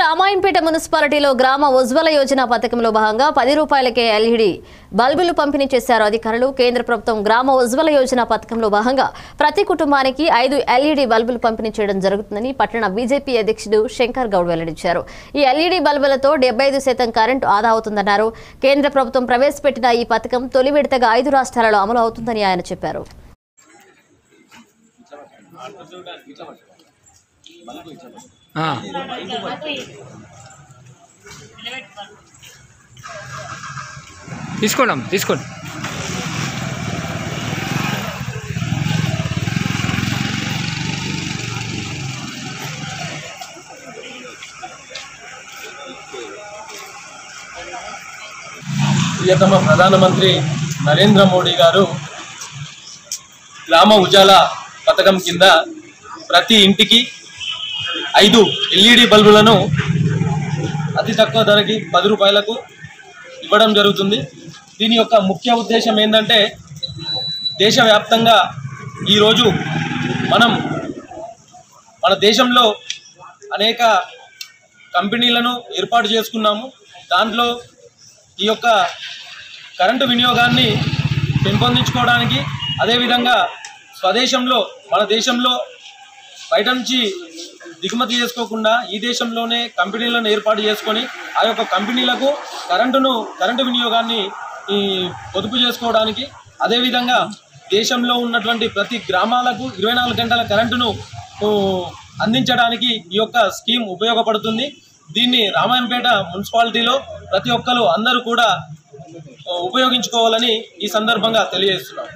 రామాయంపేట మున్సిపాలిటీలో గ్రామ ఉజ్వల యోజన పథకంలో భాగంగా పది రూపాయలకే ఎల్ఈడి బల్బులు పంపిణీ చేశారు అధికారులు కేంద్ర ప్రభుత్వం గ్రామ ఉజ్వల యోజన పథకంలో భాగంగా ప్రతి కుటుంబానికి ఐదు ఎల్ఈడి బల్బులు పంపిణీ చేయడం జరుగుతుందని పట్టణ బీజేపీ అధ్యక్షుడు శంకర్ గౌడ్ వెల్లడించారు ఈ ఎల్ఈడి బల్బులతో డెబ్బై ఐదు శాతం కరెంటు ఆదా అవుతుందన్నారు కేంద్ర ప్రభుత్వం ప్రవేశపెట్టిన ఈ పథకం తొలి విడతగా ఐదు రాష్ట్రాలలో అమలు అవుతుందని ఆయన చెప్పారు ఆ. తీసుకోండి అమ్మ, తీసుకోండి ప్రియతమ ప్రధానమంత్రి నరేంద్ర మోడీ గారు గ్రామ ఉజాల పథకం కింద ప్రతి ఇంటికి ఐదు ఎల్ఈడి బల్బులను అతి తక్కువ ధరకి పది రూపాయలకు ఇవ్వడం జరుగుతుంది దీని యొక్క ముఖ్య ఉద్దేశం ఏంటంటే దేశవ్యాప్తంగా ఈరోజు మనం మన దేశంలో అనేక కంపెనీలను ఏర్పాటు చేసుకున్నాము దాంట్లో ఈ యొక్క కరెంటు వినియోగాన్ని పెంపొందించుకోవడానికి అదేవిధంగా స్వదేశంలో మన దేశంలో బయట నుంచి దిగుమతి చేసుకోకుండా ఈ దేశంలోనే కంపెనీలను ఏర్పాటు చేసుకొని ఆ యొక్క కంపెనీలకు కరెంటును కరెంటు వినియోగాన్ని ఈ పొదుపు చేసుకోవడానికి అదేవిధంగా దేశంలో ఉన్నటువంటి ప్రతి గ్రామాలకు ఇరవై నాలుగు గంటల కరెంటును ఊ, అందించడానికి ఈ యొక్క స్కీమ్ ఉపయోగపడుతుంది దీన్ని రామాయంపేట మున్సిపాలిటీలో ప్రతి ఒక్కరు అందరూ కూడా ఆ, ఉపయోగించుకోవాలని ఈ సందర్భంగా తెలియజేస్తున్నాం